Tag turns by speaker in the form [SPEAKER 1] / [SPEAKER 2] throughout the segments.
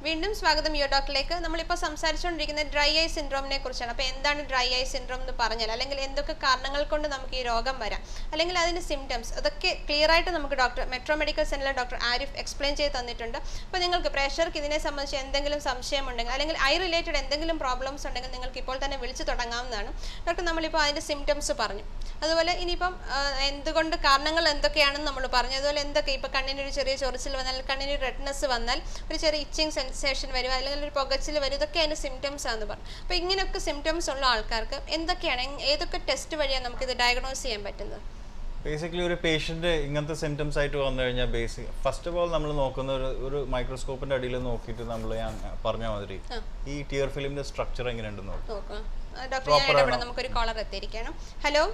[SPEAKER 1] വീണ്ടും സ്വാഗതം യോ ഡോക്ടറിലേക്ക് നമ്മളിപ്പോൾ സംസാരിച്ചുകൊണ്ടിരിക്കുന്നത് ഡ്രൈ ഐ സിൻഡ്രോമിനെ കുറിച്ചാണ് അപ്പോൾ എന്താണ് ഡ്രൈ ഐ സിൻഡ്രോം എന്ന് പറഞ്ഞാൽ അല്ലെങ്കിൽ എന്തൊക്കെ കാരണങ്ങൾ കൊണ്ട് നമുക്ക് ഈ രോഗം വരാം അല്ലെങ്കിൽ അതിൻ്റെ സിംറ്റംസ് അതൊക്കെ ക്ലിയർ ആയിട്ട് നമുക്ക് ഡോക്ടർ മെട്രോ മെഡിക്കൽ സെന്ററിലെ ഡോക്ടർ ആരിഫ് എക്സ്പ്ലെയിൻ ചെയ്ത് തന്നിട്ടുണ്ട് അപ്പോൾ നിങ്ങൾക്ക് പ്രേക്ഷകർക്ക് ഇതിനെ സംബന്ധിച്ച് എന്തെങ്കിലും സംശയമുണ്ടെങ്കിൽ അല്ലെങ്കിൽ ഐ റിലേറ്റഡ് എന്തെങ്കിലും പ്രോബ്ലംസ് ഉണ്ടെങ്കിൽ നിങ്ങൾക്ക് ഇപ്പോൾ തന്നെ വിളിച്ചു തുടങ്ങാവുന്നതാണ് ഡോക്ടർ നമ്മളിപ്പോൾ അതിൻ്റെ സിംറ്റംസ് പറഞ്ഞു അതുപോലെ ഇനിയിപ്പം ആ, എന്തുകൊണ്ട് കാരണങ്ങൾ എന്തൊക്കെയാണെന്ന് നമ്മൾ പറഞ്ഞു അതുപോലെ എന്തൊക്കെ ഇപ്പോൾ കണ്ണിന് ഒരു ചെറിയ ചൊറിച്ചിൽ വന്നാൽ കണ്ണിന് റെഡ്നെസ് വന്നാൽ ഒരു ചെറിയ ഇച്ചിങ് സെൻസേഷൻ വരും അല്ലെങ്കിൽ ഒരു പുകച്ചിൽ വരും ഇതൊക്കെ അതിൻ്റെ സിംറ്റംസ് ആണെന്ന് പറഞ്ഞു അപ്പോൾ ഇങ്ങനെയൊക്കെ സിംറ്റംസ് ഉള്ള ആൾക്കാർക്ക് എന്തൊക്കെയാണ് എങ്- ഏതൊക്കെ ടെസ്റ്റ് വഴിയാണ് നമുക്കിത് ഡയഗ്നോസ് ചെയ്യാൻ പറ്റുന്നത്
[SPEAKER 2] ബേസിക്കലി ഒരു പേഷ്യന്റ് ഇങ്ങനത്തെ സിംറ്റംസ് ആയിട്ട് വന്നു കഴിഞ്ഞാൽ ബേസിക് ഫസ്റ്റ് ഓഫ് ഓൾ നമ്മൾ നോക്കുന്ന ഒരു ഒരു മൈക്രോസ്കോപ്പിന്റെ അടിയിൽ നോക്കിയിട്ട് നമ്മൾ ഞാൻ പറഞ്ഞ മാതിരി
[SPEAKER 1] ആ.
[SPEAKER 2] ഈ ടിയർ ഫിലിമിന്റെ സ്ട്രക്ചർ എങ്ങനെയുണ്ടെന്ന് നോക്കും
[SPEAKER 1] നോക്കാം ഡോക്ടർ ഞാൻ
[SPEAKER 2] Proper
[SPEAKER 1] ഇടപെടാം
[SPEAKER 2] ആണോ?
[SPEAKER 1] നമുക്കൊരു കോളർ എത്തിയിരിക്കണം ഹലോ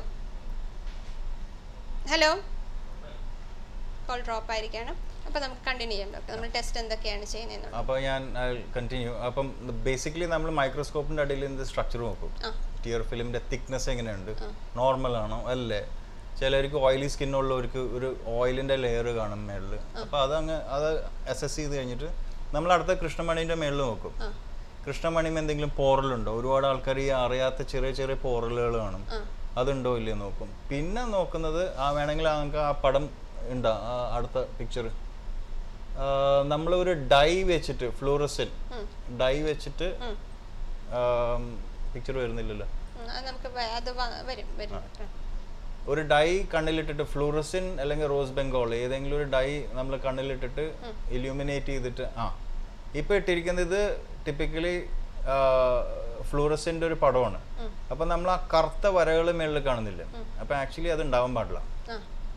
[SPEAKER 1] ഹലോ കോൾ ഡ്രോപ്പ് ആയിരിക്കണം അപ്പോൾ നമുക്ക് കണ്ടിന്യൂ ചെയ്യാം ഡോക്ടർ നമ്മൾ ടെസ്റ്റ് എന്തൊക്കെയാണ് ചെയ്യുന്നത്
[SPEAKER 2] അപ്പോൾ ഞാൻ കണ്ടിന്യൂ അപ്പം ബേസിക്കലി നമ്മൾ മൈക്രോസ്കോപ്പിന്റെ അടിയിൽ ഇതിന്റെ സ്ട്രക്ചർ നോക്കും
[SPEAKER 1] ആ.
[SPEAKER 2] ടിയർ ഫിലിമിന്റെ തിക്നെസ് എങ്ങനെയുണ്ട് നോർമൽ ആണോ അല്ലേ ചിലർക്ക് ഓയിലി സ്കിന്നുള്ളവർക്ക് ഒരു ഓയിലിന്റെ ലെയർ കാണും മേളിൽ അപ്പോൾ അതങ്ങ് അത് അസസ് ചെയ്ത് കഴിഞ്ഞിട്ട് നമ്മൾ അടുത്ത കൃഷ്ണമണീൻ്റെ മേളിൽ നോക്കും
[SPEAKER 1] ആ
[SPEAKER 2] കൃഷ്ണമണിയും എന്തെങ്കിലും പോറലുണ്ടോ ഒരുപാട് ആൾക്കാർ ഈ അറിയാത്ത ചെറിയ ചെറിയ പോറലുകൾ കാണും
[SPEAKER 1] ആ
[SPEAKER 2] അതുണ്ടോ ഇല്ലയോ നോക്കും പിന്നെ നോക്കുന്നത് ആ വേണമെങ്കിൽ നമുക്ക് ആ പടം ഉണ്ടാ ആ അടുത്ത പിക്ചർ നമ്മൾ ഒരു ഡൈ വെച്ചിട്ട് ഫ്ലൂറസൻ
[SPEAKER 1] ഉം.
[SPEAKER 2] ഡൈ വെച്ചിട്ട്
[SPEAKER 1] ഉം.
[SPEAKER 2] പിക്ചർ വരുന്നില്ലല്ലോ
[SPEAKER 1] ഉം, അത് നമുക്ക് വ- അത് വ- വരും വരും ഡോക്ടർ
[SPEAKER 2] ഒരു ഡൈ കണ്ണിലിട്ടിട്ട് ഫ്ലൂറസിൻ അല്ലെങ്കിൽ റോസ് ബംഗോൾ ഏതെങ്കിലും ഒരു ഡൈ നമ്മൾ കണ്ണിലിട്ടിട്ട് ഇല്യൂമിനേറ്റ് ചെയ്തിട്ട് ആ ഇപ്പൊ ഇട്ടിരിക്കുന്നത് ഇത് ടിപ്പിക്കലി ഫ്ലൂറസിന്റെ ഒരു പടമാണ്
[SPEAKER 1] ഉം.
[SPEAKER 2] അപ്പൊ നമ്മൾ ആ കറുത്ത വരകൾ മേളിൽ കാണുന്നില്ല അപ്പൊ ആക്ച്വലി അത് ഉണ്ടാവാൻ പാടില്ല
[SPEAKER 1] ആ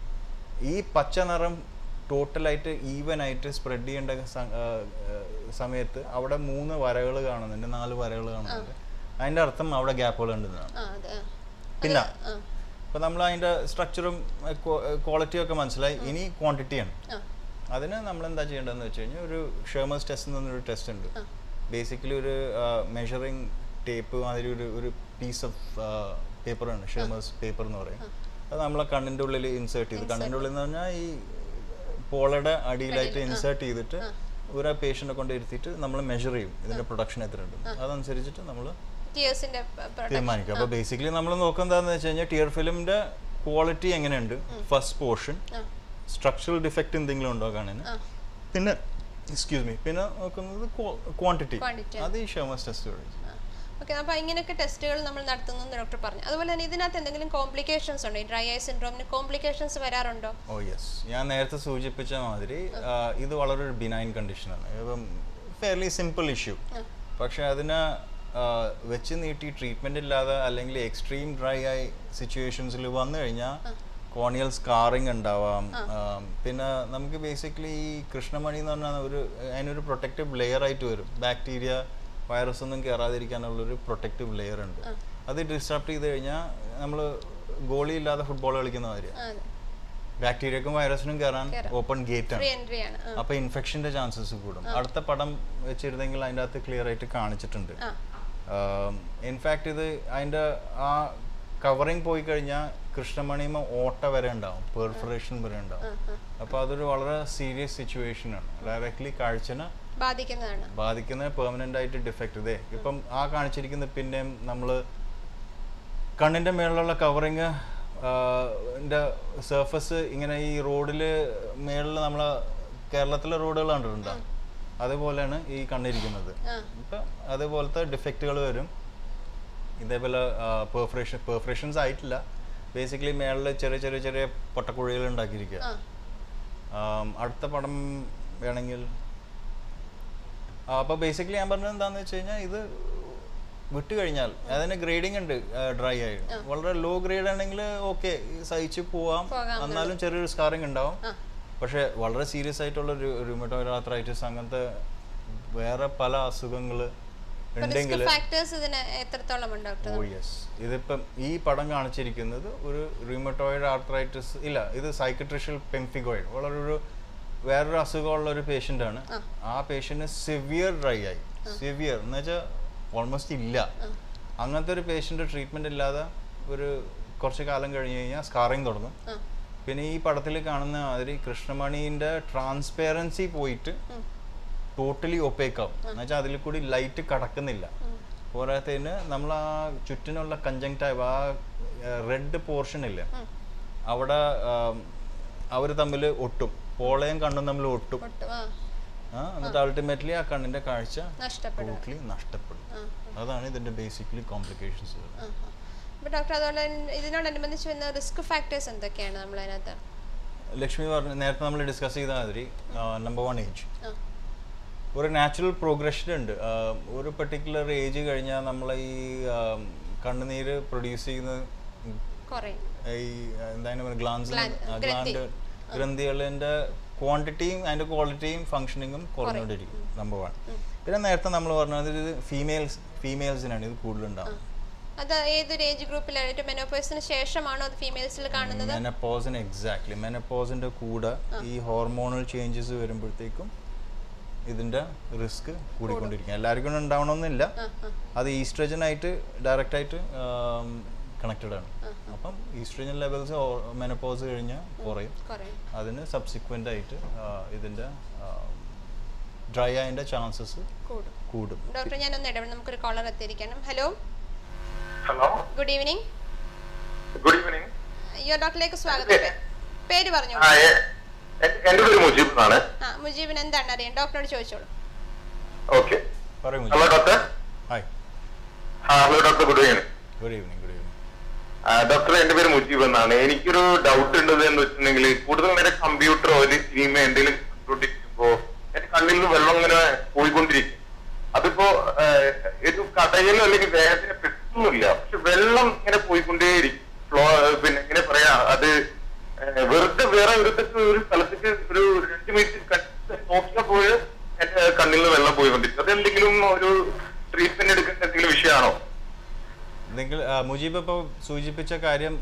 [SPEAKER 2] ഈ പച്ച നിറം ടോട്ടലായിട്ട് ഈവൻ ആയിട്ട് സ്പ്രെഡ് ചെയ്യേണ്ട സ- ആ, ആ, സമയത്ത് അവിടെ മൂന്ന് വരകൾ കാണുന്നുണ്ട് നാല് വരകൾ കാണുന്നുണ്ട് അതിന്റെ അർത്ഥം അവിടെ ഗ്യാപ്പുകൾ ഉണ്ടെന്നാണ്
[SPEAKER 1] ആ അതെ ആ.
[SPEAKER 2] പിന്നെ
[SPEAKER 1] ആ
[SPEAKER 2] അപ്പൊ നമ്മൾ അതിന്റെ സ്ട്രക്ചറും ക്വാളിറ്റിയും ഒക്കെ മനസ്സിലായി ഇനി ക്വാണ്ടിറ്റിയാണ്
[SPEAKER 1] ആ
[SPEAKER 2] അതിന് നമ്മൾ എന്താ ചെയ്യേണ്ടതെന്ന് വെച്ച് കഴിഞ്ഞാൽ ഒരു ഷേമേഴ്സ് ടെസ്റ്റ് എന്ന് പറഞ്ഞൊരു ടെസ്റ്റ് ഉണ്ട് ബേസിക്കലി ഒരു മെഷറിംഗ് ടേപ്പ് മാതിരി ഒരു ഒരു പീസ് ഓഫ് പേപ്പറാണ് ഷേമേഴ്സ് പേപ്പർ എന്ന് പറയും അത് നമ്മളെ കണ്ണിൻ്റെ ഉള്ളിൽ ഇൻസേർട്ട് ചെയ്ത് കണ്ണിൻ്റെ ഉള്ളിൽ എന്ന് പറഞ്ഞാൽ ഈ പോളയുടെ അടിയിലായിട്ട് ഇൻസേർട്ട് ചെയ്തിട്ട് ഒരു പേഷ്യനെ കൊണ്ട് ഇരുത്തിയിട്ട് നമ്മൾ മെഷർ ചെയ്യും ഇതിന്റെ പ്രൊഡക്ഷൻ എത്ര ഉണ്ട് അതനുസരിച്ചിട്ട് നമ്മൾ
[SPEAKER 1] ടിയേഴ്സിന്റെ പ്രൊഡക്ഷൻ
[SPEAKER 2] തീരുമാനിക്കും അപ്പോൾ ബേസിക്കലി നമ്മൾ നോക്കുന്നതാന്ന് വെച്ച് കഴിഞ്ഞാൽ ടിയർ ഫിലിമിന്റെ ക്വാളിറ്റി എങ്ങനെയുണ്ട് ഫസ്റ്റ് പോർഷൻ
[SPEAKER 1] ആ
[SPEAKER 2] സ്ട്രക്ചറൽ ഡിഫക്റ്റ് എന്തെങ്കിലും ഉണ്ടോ കണ്ണിന്
[SPEAKER 1] ആ
[SPEAKER 2] പിന്നെ എക്സ്ക്യൂസ് മീ പിന്നെ നോക്കുന്നത് ക്വാണ്ടിറ്റി
[SPEAKER 1] Quantity.
[SPEAKER 2] അത് ഈ ഷേമസ് ടെസ്റ്റ് വഴി
[SPEAKER 1] ഓക്കെ അപ്പോൾ ഇങ്ങനെയൊക്കെ ടെസ്റ്റുകൾ നമ്മൾ നടത്തുന്നു എന്ന് ഡോക്ടർ പറഞ്ഞു അതുപോലെ തന്നെ ഇതിനകത്ത് എന്തെങ്കിലും കോംപ്ലിക്കേഷൻസ് ഉണ്ടോ ഈ ഡ്രൈ ഐ സിൻഡ്രോമിന് കോംപ്ലിക്കേഷൻസ് വരാറുണ്ടോ
[SPEAKER 2] ഓ യെസ് ഞാൻ നേരത്തെ സൂചിപ്പിച്ച മാതിരി ആ, ഇത് വളരെ ഒരു ബിനൈൻ കണ്ടീഷനാണ് ഇപ്പം ഫെയർലി സിമ്പിൾ ഇഷ്യൂ പക്ഷെ അതിന് ആ, വെച്ച് നീട്ടി ട്രീറ്റ്മെന്റ് ഇല്ലാതെ അല്ലെങ്കിൽ എക്സ്ട്രീം ഡ്രൈ ആയി സിറ്റുവേഷൻസിൽ വന്നു കഴിഞ്ഞാൽ കോണിയൽ സ്കാറിങ് ഉണ്ടാവാം ആ, പിന്നെ നമുക്ക് ബേസിക്കലി ഈ കൃഷ്ണമണി എന്ന് പറഞ്ഞാൽ ഒരു അതിനൊരു പ്രൊട്ടക്റ്റീവ് ലെയർ ആയിട്ട് വരും ബാക്ടീരിയ വൈറസ് ഒന്നും കയറാതിരിക്കാനുള്ളൊരു പ്രൊട്ടക്റ്റീവ് ലെയർ ഉണ്ട് അത് ഡിസ്റ്റർബ് ചെയ്ത് കഴിഞ്ഞാൽ നമ്മൾ ഗോളി ഇല്ലാതെ ഫുട്ബോൾ കളിക്കുന്ന മാതിരിയാണ്
[SPEAKER 1] ആ അതെ
[SPEAKER 2] ബാക്ടീരിയക്കും വൈറസിനും കയറാൻ ഓപ്പൺ ഗേറ്റ്
[SPEAKER 1] ഫ്രീ
[SPEAKER 2] ആണ്
[SPEAKER 1] എൻട്രി ആണ് ആ
[SPEAKER 2] അപ്പൊ ഇൻഫെക്ഷന്റെ ചാൻസസ് കൂടും അടുത്ത പടം വെച്ചിരുന്നെങ്കിൽ അതിൻ്റെ അകത്ത് ക്ലിയർ ആയിട്ട് കാണിച്ചിട്ടുണ്ട്
[SPEAKER 1] ആ
[SPEAKER 2] ഇൻഫാക്ട് ഇത് അതിന്റെ ആ കവറിങ് പോയി കഴിഞ്ഞാൽ കൃഷ്ണമണിമ ഓട്ട വരെ ഉണ്ടാവും പെർഫറേഷൻ വരെ ഉണ്ടാവും അപ്പൊ അതൊരു വളരെ സീരിയസ് സിറ്റുവേഷൻ ആണ് ഡയറക്ട്ലി കാഴ്ചനെ
[SPEAKER 1] ബാധിക്കുന്നതാണ്
[SPEAKER 2] ബാധിക്കുന്ന പെർമനന്റ് ആയിട്ട് ഡിഫക്റ്റ് ഇതേ ഇപ്പം ആ കാണിച്ചിരിക്കുന്ന പിന്നെയും നമ്മൾ കണ്ണിന്റെ മേളിലുള്ള കവറിങ് സർഫസ് ഇങ്ങനെ ഈ റോഡിൽ മേളിൽ നമ്മളെ കേരളത്തിലെ റോഡുകൾ കണ്ടിട്ടുണ്ടോ അതുപോലെയാണ് ഈ കണ്ണിരിക്കുന്നത്
[SPEAKER 1] ആ
[SPEAKER 2] ഇപ്പം അതുപോലത്തെ ഡിഫക്റ്റുകൾ വരും ഇതേപോലെ പെർഫറേഷൻ പെർഫറേഷൻസ് ആയിട്ടില്ല ബേസിക്കലി മേളിൽ ചെറിയ ചെറിയ ചെറിയ പൊട്ടക്കുഴികൾ ഉണ്ടാക്കിയിരിക്കുക
[SPEAKER 1] ആ
[SPEAKER 2] ആം, അടുത്ത പടം വേണമെങ്കിൽ അപ്പോൾ ബേസിക്കലി ഞാൻ പറഞ്ഞത് എന്താണെന്ന് വെച്ച് കഴിഞ്ഞാൽ ഇത് വിട്ട് കഴിഞ്ഞാൽ അതിന് ഗ്രേഡിംഗ് ഉണ്ട് ഡ്രൈ ആയി വളരെ ലോ ഗ്രേഡ് ആണെങ്കിൽ ഓക്കെ സഹിച്ച് പോവാം
[SPEAKER 1] പോകാം
[SPEAKER 2] എന്നാലും ചെറിയൊരു സ്കാറിങ് ഉണ്ടാവും
[SPEAKER 1] ആ
[SPEAKER 2] പക്ഷേ വളരെ സീരിയസ് ആയിട്ടുള്ള റുമറ്റോയിഡ് ആർത്രൈറ്റിസ് അങ്ങനത്തെ വേറെ പല അസുഖങ്ങൾ
[SPEAKER 1] റിസ്ക്
[SPEAKER 2] ഉണ്ടെങ്കിൽ
[SPEAKER 1] ഫാക്ടേഴ്സ് ഇതിന് എത്രത്തോളം ഉണ്ട് ഡോക്ടർ
[SPEAKER 2] ഓ യെസ് ഇതിപ്പം ഈ പടം കാണിച്ചിരിക്കുന്നത് ഒരു റീമറ്റോയിഡ് ആർത്രൈറ്റിസ് ഇല്ല ഇത് സൈക്കട്രിഷ്യൽ പെംഫിഗോയിഡ് വളരെ ഒരു വേറൊരു അസുഖമുള്ള ഒരു പേഷ്യൻ്റ് ആണ് ആ പേഷ്യൻറ്റ് സിവിയർ ഡ്രൈ ആയി സിവിയർ എന്ന് വെച്ചാൽ ഓൾമോസ്റ്റ് ഇല്ല അങ്ങനത്തെ ഒരു പേഷ്യൻ്റ് ട്രീറ്റ്മെൻറ്റ് ഇല്ലാതെ ഒരു കുറച്ച് കാലം കഴിഞ്ഞ് കഴിഞ്ഞാൽ സ്കാറിങ് തുടങ്ങും
[SPEAKER 1] ആ
[SPEAKER 2] പിന്നെ ഈ പടത്തിൽ കാണുന്ന മാതിരി കൃഷ്ണമണീൻ്റെ ട്രാൻസ്പെറൻസി പോയിട്ട് ടോട്ടലി ഒപ്പേക്കാവും എന്നുവെച്ചാൽ അതിൽ കൂടി ലൈറ്റ് കടക്കുന്നില്ല പോരാത്തതിന് നമ്മൾ ആ ചുറ്റിനുള്ള കഞ്ചങ്ടൈവ് ആ റെഡ് പോർഷൻ ഇല്ലേ അവിടെ അവർ തമ്മിൽ ഒട്ടും പോളയും കണ്ണും തമ്മിൽ ഒട്ടും
[SPEAKER 1] ഒട്ടും ആ
[SPEAKER 2] ആ, എന്നിട്ട് അൾട്ടിമേറ്റ്ലി ആ കണ്ണിന്റെ കാഴ്ച
[SPEAKER 1] നഷ്ടപ്പെടും
[SPEAKER 2] ടോട്ടലി നഷ്ടപ്പെടും
[SPEAKER 1] ആ
[SPEAKER 2] അതാണ് ഇതിന്റെ ബേസിക്കലി കോംപ്ലിക്കേഷൻസ്
[SPEAKER 1] ആ അപ്പോൾ ഡോക്ടർ അതുപോലെ തന്നെ ഇതിനോടനുബന്ധിച്ച് വരുന്ന റിസ്ക് ഫാക്ടേഴ്സ് എന്തൊക്കെയാണ് നമ്മൾ അതിനകത്ത്
[SPEAKER 2] ലക്ഷ്മി പറഞ്ഞ നേരത്തെ നമ്മൾ ഡിസ്കസ് ചെയ്ത മാതിരി നമ്പർ വൺ ഏജ്
[SPEAKER 1] ആ
[SPEAKER 2] ഒരു നാച്ചുറൽ പ്രോഗ്രഷൻ ഉണ്ട് ആ, ഒരു പെർട്ടിക്കുലർ ഏജ് കഴിഞ്ഞാൽ നമ്മൾ ഈ ആ, കണ്ണുനീര് പ്രൊഡ്യൂസ് ചെയ്യുന്ന
[SPEAKER 1] കുറയും
[SPEAKER 2] ഈ എന്താണ് ഗ്ലാൻസ്
[SPEAKER 1] Gland, ഗ്രന്ഥി.
[SPEAKER 2] ഗ്ലാൻഡ് ഗ്രന്ഥികളിൻ്റെ ക്വാണ്ടിറ്റിയും അതിൻ്റെ ക്വാളിറ്റിയും ഫങ്ഷനിങ്ങും കുറഞ്ഞുകൊണ്ടിരിക്കും നമ്പർ വൺ പിന്നെ നേരത്തെ നമ്മൾ പറഞ്ഞത് ഇത് ഫീമെയിൽസ് ഫീമെയിൽസിനാണ് ഇത് കൂടുതലുണ്ടാവും
[SPEAKER 1] അത് ഏതൊരു ഏജ് ഗ്രൂപ്പിലാണ് മെനോപോസിന് ശേഷമാണോ അത് ഫീമെയിൽസിൽ കാണുന്നത്
[SPEAKER 2] മെനപ്പോസിന് എക്സാക്ട്ലി മെനപ്പോസിൻ്റെ കൂടെ ഈ ഹോർമോണൽ ചേഞ്ചസ് വരുമ്പോഴത്തേക്കും ഇതിൻ്റെ റിസ്ക് കൂടിക്കൊണ്ടിരിക്കും എല്ലാവർക്കും ഉണ്ടാവണമെന്നില്ല
[SPEAKER 1] ആ ആ
[SPEAKER 2] അത് ഈസ്ട്രജൻ ആയിട്ട് ഡയറക്റ്റ് ആയിട്ട് കണക്റ്റഡ് ആണ് അപ്പം ഈസ്ട്രജൻ ലെവൽസ് മെനപ്പോസ് കഴിഞ്ഞാൽ കുറയും
[SPEAKER 1] കുറയും
[SPEAKER 2] അതിന് സബ്സിക്വൻ്റ് ആയിട്ട് ആ, ഇതിൻ്റെ ഡ്രൈ ആയതിൻ്റെ ചാൻസസ്
[SPEAKER 1] കൂടും
[SPEAKER 2] കൂടും
[SPEAKER 1] ഡോക്ടർ ഞാനൊന്ന് ഇടപെടും നമുക്കൊരു കോളർ എത്തിയിരിക്കണം hello
[SPEAKER 3] hello
[SPEAKER 1] good evening
[SPEAKER 3] good evening
[SPEAKER 1] യോ ഡോക്ടറിലേക്ക് സ്വാഗതം പേ- പേര് പറഞ്ഞു
[SPEAKER 3] ആ എ- എ- എൻ്റെ പേര് മുജീബ് എന്നാണ്
[SPEAKER 1] ആ മുജീബിന് എന്താണ് അറിയാൻ ഡോക്ടറോട് ചോദിച്ചോളൂ
[SPEAKER 3] ഓക്കെ
[SPEAKER 2] പറയും
[SPEAKER 3] ഹലോ ഡോക്ടർ
[SPEAKER 2] ഹായ്
[SPEAKER 3] ആ hello doctor good evening
[SPEAKER 2] good evening good evening
[SPEAKER 3] doctor എന്റെ പേര് മുജീബ് എന്നാണ് എനിക്കൊരു ഡൗട്ട് ഉണ്ടത് എന്ന് വെച്ചിട്ടുണ്ടെങ്കിൽ കൂടുതൽ നേരം കമ്പ്യൂട്ടറോ അല്ലെങ്കിൽ സിനിമ എന്തെങ്കിലും കണ്ടുകൊണ്ടിരിക്കുമ്പോ എന്റെ കണ്ണിൽ നിന്ന് വെള്ളം ഇങ്ങനെ പോയിക്കൊണ്ടിരിക്കും അതിപ്പോ ആ, ഇത് കടയിലോ അല്ലെങ്കിൽ വേദന പെട്ടൊന്നുമില്ല പക്ഷെ വെള്ളം ഇങ്ങനെ പോയിക്കൊണ്ടേയിരിക്കും ഫ്ലോ പിന്നെ എങ്ങനെ പറയാ അത് ആ, വെറുതെ വേറെ ഒരിടത്തേക്ക് ഒരു സ്ഥലത്തേക്ക് ഒരു രണ്ട് മിനിറ്റ് നോക്കിയപ്പോൾ എന്റെ കണ്ണിൽ നിന്ന് വെള്ളം പോയിക്കൊണ്ടിരിക്കും അതെന്തെങ്കിലും ഒരു ട്രീറ്റ്മെന്റ് എടുക്കേണ്ട എന്തെങ്കിലും വിഷയമാണോ
[SPEAKER 2] നിങ്ങൾ ആ, മുജീബ് ഇപ്പോൾ സൂചിപ്പിച്ച കാര്യം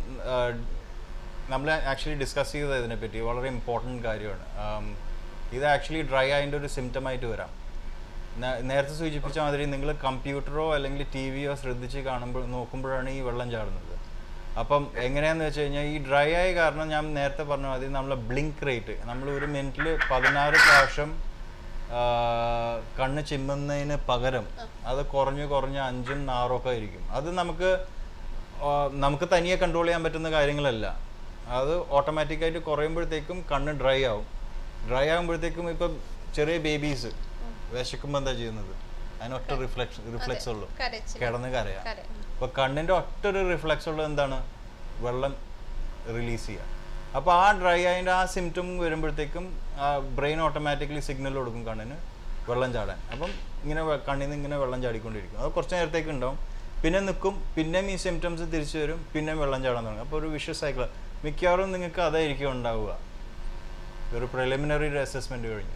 [SPEAKER 2] നമ്മൾ ആക്ച്വലി ഡിസ്കസ് ചെയ്തത് ഇതിനെപ്പറ്റി വളരെ ഇമ്പോർട്ടൻറ്റ് കാര്യമാണ് ആം, ഇത് ആക്ച്വലി ഡ്രൈ ആയതിൻ്റെ ഒരു സിംറ്റം ആയിട്ട് വരാം നേ- നേരത്തെ സൂചിപ്പിച്ച മാതിരി നിങ്ങൾ കമ്പ്യൂട്ടറോ അല്ലെങ്കിൽ ടി വിയോ ശ്രദ്ധിച്ച് കാണുമ്പോൾ നോക്കുമ്പോഴാണ് ഈ വെള്ളം ചാടുന്നത് അപ്പം എങ്ങനെയാന്ന് വെച്ച് കഴിഞ്ഞാൽ ഈ ഡ്രൈ ആയ കാരണം ഞാൻ നേരത്തെ പറഞ്ഞ മാതിരി നമ്മളെ ബ്ലിങ്ക് റേറ്റ് നമ്മൾ ഒരു മിനിറ്റിൽ പതിനാറ് പ്രാവശ്യം ആ, കണ്ണ് ചിമ്മുന്നതിന് പകരം അത് കുറഞ്ഞ് കുറഞ്ഞ് അഞ്ചും ആറും ഒക്കെ ആയിരിക്കും അത് നമുക്ക് ആ, നമുക്ക് തനിയെ കൺട്രോൾ ചെയ്യാൻ പറ്റുന്ന കാര്യങ്ങളല്ല അത് ഓട്ടോമാറ്റിക്കായിട്ട് കുറയുമ്പോഴത്തേക്കും കണ്ണ് ഡ്രൈ ആവും ഡ്രൈ ആകുമ്പോഴത്തേക്കും ഇപ്പം ചെറിയ ബേബീസ് വിശക്കുമ്പോൾ എന്താ ചെയ്യുന്നത് അതിന് ഒറ്റ റിഫ്ലക്ഷൻ റിഫ്ലെക്സ് ഉള്ളൂ
[SPEAKER 1] കരച്ചിൽ
[SPEAKER 2] കിടന്ന് കരയാം
[SPEAKER 1] കര
[SPEAKER 2] അപ്പോൾ കണ്ണിൻ്റെ ഒറ്റ ഒരു റിഫ്ലക്സ് ഉള്ളത് എന്താണ് വെള്ളം റിലീസ് ചെയ്യുക അപ്പോൾ ആ ഡ്രൈ ആയതിൻ്റെ ആ സിംറ്റം വരുമ്പോഴത്തേക്കും ആ ബ്രെയിൻ ഓട്ടോമാറ്റിക്കലി സിഗ്നൽ കൊടുക്കും കണ്ണിന് വെള്ളം ചാടാൻ അപ്പം ഇങ്ങനെ വെ- കണ്ണിൽ നിന്ന് ഇങ്ങനെ വെള്ളം ചാടിക്കൊണ്ടിരിക്കും അത് കുറച്ച് നേരത്തേക്ക് ഉണ്ടാവും പിന്നെ നിൽക്കും പിന്നെയും ഈ സിംറ്റംസ് തിരിച്ചു വരും പിന്നെയും വെള്ളം ചാടാൻ തുടങ്ങും അപ്പോൾ ഒരു വിഷ സൈക്കിൾ മിക്കവാറും നിങ്ങൾക്ക് അതായിരിക്കും ഉണ്ടാവുക ഒരു പ്രിലിമിനറി അസസ്മെൻറ്റ് കഴിഞ്ഞ്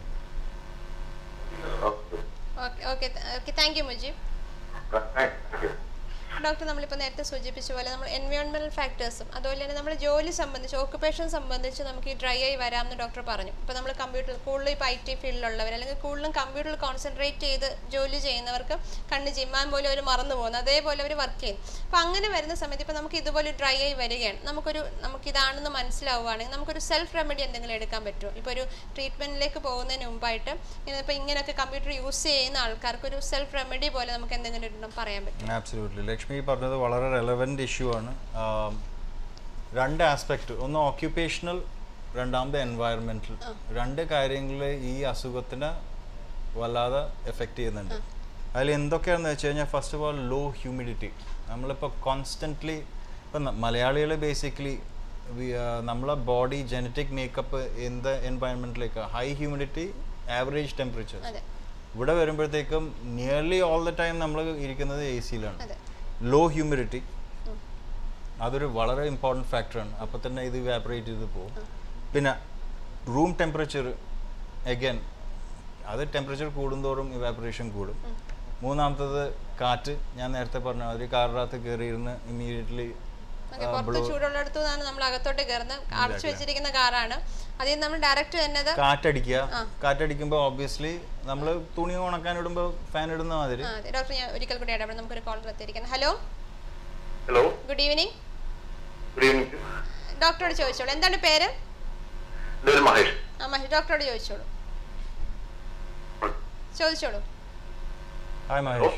[SPEAKER 3] okay
[SPEAKER 1] okay okay okay thank you Mujeeb
[SPEAKER 3] thank you
[SPEAKER 1] doctor നമ്മളിപ്പോൾ നേരത്തെ സൂചിപ്പിച്ച പോലെ നമ്മൾ എൻവയോൺമെൻറ്റൽ ഫാക്ടേഴ്സും അതുപോലെ തന്നെ നമ്മൾ ജോലി സംബന്ധിച്ച് ഓക്കുപ്പേഷൻ സംബന്ധിച്ച് നമുക്ക് ഈ ഡ്രൈ ആയി വരാമെന്ന് ഡോക്ടർ പറഞ്ഞു ഇപ്പോൾ നമ്മൾ കമ്പ്യൂട്ടർ കൂടുതലും ഇപ്പോൾ ഐ ടി ഫീൽഡിലുള്ളവർ അല്ലെങ്കിൽ കൂടുതലും കമ്പ്യൂട്ടറിൽ കോൺസെൻട്രേറ്റ് ചെയ്ത് ജോലി ചെയ്യുന്നവർക്ക് കണ്ണ് ജിമ്മാൻ പോലും അവർ മറന്നു പോകുന്നു അതേപോലെ അവർ വർക്ക് ചെയ്യും അപ്പോൾ അങ്ങനെ വരുന്ന സമയത്ത് ഇപ്പോൾ നമുക്ക് ഇതുപോലെ ഡ്രൈ ആയി വരികയാണ് നമുക്കൊരു നമുക്കിതാണെന്ന് മനസ്സിലാവുകയാണെങ്കിൽ നമുക്കൊരു സെൽഫ് റെമഡി എന്തെങ്കിലും എടുക്കാൻ പറ്റുമോ ഇപ്പോൾ ഒരു ട്രീറ്റ്മെൻറ്റിലേക്ക് പോകുന്നതിന് മുമ്പായിട്ട് ഇങ്ങനെ ഇപ്പോൾ ഇങ്ങനെയൊക്കെ കമ്പ്യൂട്ടർ യൂസ് ചെയ്യുന്ന ആൾക്കാർക്ക് ഒരു സെൽഫ് റെമഡി പോലെ നമുക്ക് എന്തെങ്കിലും ഒരെണ്ണം പറയാൻ പറ്റും
[SPEAKER 2] ആബ്സല്യൂട്ട്ലി ലക്ഷ്മി പറഞ്ഞത് വളരെ റെലവൻറ്റ് ഇഷ്യൂ ആണ് ആം, രണ്ട് ആസ്പെക്റ്റ് ഒന്ന് ഓക്യുപ്പേഷണൽ രണ്ടാമത് എൻവയറമെൻറ്റൽ രണ്ട് കാര്യങ്ങൾ ഈ അസുഖത്തിന് വല്ലാതെ എഫക്റ്റ് ചെയ്യുന്നുണ്ട് അതിൽ എന്തൊക്കെയാണെന്ന് വെച്ച് കഴിഞ്ഞാൽ first of all low humidity നമ്മളിപ്പോൾ കോൺസ്റ്റൻ്റ്ലി ഇപ്പം മലയാളികൾ ബേസിക്കലി നമ്മളെ ബോഡി ജനറ്റിക് മേക്കപ്പ് എന്ത് എൻവയൺമെൻറ്റിലേക്ക് ഹൈ ഹ്യൂമിഡിറ്റി ആവറേജ് ടെമ്പറേച്ചർ
[SPEAKER 1] അതെ
[SPEAKER 2] ഇവിടെ വരുമ്പോഴത്തേക്കും നിയർലി ഓൾ ദ ടൈം നമ്മൾ ഇരിക്കുന്നത് എ സിയിലാണ്
[SPEAKER 1] അതെ
[SPEAKER 2] ലോ ഹ്യൂമിഡിറ്റി അതൊരു വളരെ ഇമ്പോർട്ടൻറ്റ് ഫാക്ടറാണ് അപ്പോൾ തന്നെ ഇത് ഇവാപ്പറേറ്റ് ചെയ്ത് പോകും പിന്നെ റൂം ടെമ്പറേച്ചർ എഗൈൻ അത് ടെമ്പറേച്ചർ കൂടുന്തോറും ഇവാപ്പറേഷൻ കൂടും മൂന്നാമത്തത് കാറ്റ് ഞാൻ നേരത്തെ പറഞ്ഞ മാതിരി കാറിനകത്ത് കയറിയിരുന്ന് ഇമ്മീഡിയറ്റ്ലി
[SPEAKER 1] ഓക്കെ പുറത്ത് ചൂടുള്ളിടത്തു നിന്നാണ് നമ്മൾ അകത്തോട്ട് കയറുന്നത് അടച്ചു വെച്ചിരിക്കുന്ന കാറാണ് അതിൽ നമ്മൾ ഡയറക്റ്റ് തന്നെ അത്
[SPEAKER 2] കാറ്റടിക്കുക കാറ്റടിക്കുമ്പോൾ ഓബ്വിയസ്ലി നമ്മൾ തുണി ഉണക്കാൻ ഇടുമ്പോൾ ഫാൻ ഇടുന്ന മാതിരി
[SPEAKER 1] ആ അതെ ഡോക്ടർ ഞാൻ ഒരിക്കൽ കൂടി ഇടപെടാം നമുക്കൊരു കോളർ എത്തിയിരിക്കണം hello
[SPEAKER 3] hello
[SPEAKER 1] good evening
[SPEAKER 3] good evening
[SPEAKER 1] ഡോക്ടറോട് ചോദിച്ചോളൂ എന്താണ് പേര്
[SPEAKER 3] ഇത് മഹേഷ്
[SPEAKER 1] ആ മഹേഷ് ഡോക്ടറോട് ചോദിച്ചോളൂ ചോദിച്ചോളൂ
[SPEAKER 2] ഹായ് മഹേഷ്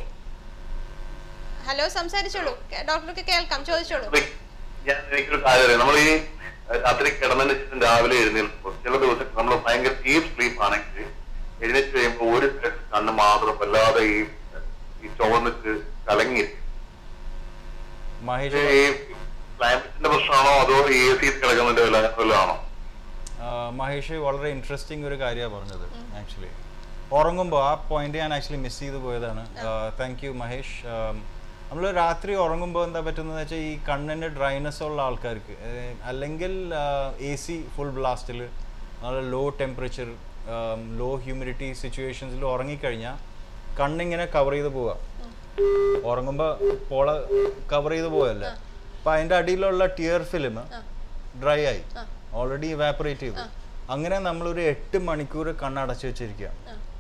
[SPEAKER 1] ഹലോ സംസാരിച്ചോളൂ കേ- ഡോക്ടർക്ക് കേൾക്കാം ചോദിച്ചോളൂ
[SPEAKER 3] ഞാൻ എനിക്കൊരു കാര്യം അറിയാം നമ്മൾ ഈ രാത്രി കിടന്നതിന് ശേഷം രാവിലെ എഴുന്നേൽക്കുമ്പോൾ ചില ദിവസം നമ്മൾ ഭയങ്കര ഡീപ് സ്ലീപ്പ് ആണെങ്കിൽ എഴുന്നേറ്റ് കഴിയുമ്പോൾ ഒരു side കണ്ണ് മാത്രം വല്ലാതെ ഈ ഈ ചുവന്നിട്ട് കലങ്ങിയിരിക്കും ഇത്
[SPEAKER 2] മഹേഷ്
[SPEAKER 3] ഈ ക്ലൈമറ്റിന്റെ പ്രശ്നമാണോ അതോ എ സി കിടക്കുന്നതിന്റെ വല്ലതാണോ
[SPEAKER 2] ആ, മഹേഷ് വളരെ ഇൻട്രസ്റ്റിംഗ് ഒരു കാര്യമാണ് പറഞ്ഞത് ആക്ച്വലി ഉറങ്ങുമ്പോൾ ആ പോയിന്റ് ഞാൻ ആക്ച്വലി മിസ് ചെയ്ത് പോയതാണ് താങ്ക് യു മഹേഷ് നമ്മൾ രാത്രി ഉറങ്ങുമ്പോൾ എന്താ പറ്റുന്നത് വെച്ചാൽ ഈ കണ്ണിൻ്റെ ഡ്രൈനെസ് ഉള്ള ആൾക്കാർക്ക് ഏർ, അല്ലെങ്കിൽ എ സി ഫുൾ ബ്ലാസ്റ്റിൽ നല്ല ലോ ടെമ്പറേച്ചർ ലോ ഹ്യൂമിഡിറ്റി സിറ്റുവേഷൻസിൽ ഉറങ്ങിക്കഴിഞ്ഞാൽ കണ്ണിങ്ങനെ കവർ ചെയ്ത് പോവുക ഉറങ്ങുമ്പോൾ പോള കവർ ചെയ്ത് പോയല്ലേ അപ്പം അതിൻ്റെ അടിയിലുള്ള ടിയർ ഫിലിം ഡ്രൈ ആയി ഓൾറെഡി ഇവാപ്പറേറ്റ് ചെയ്തു അങ്ങനെ നമ്മളൊരു എട്ട് മണിക്കൂർ കണ്ണടച്ചു വെച്ചിരിക്കുക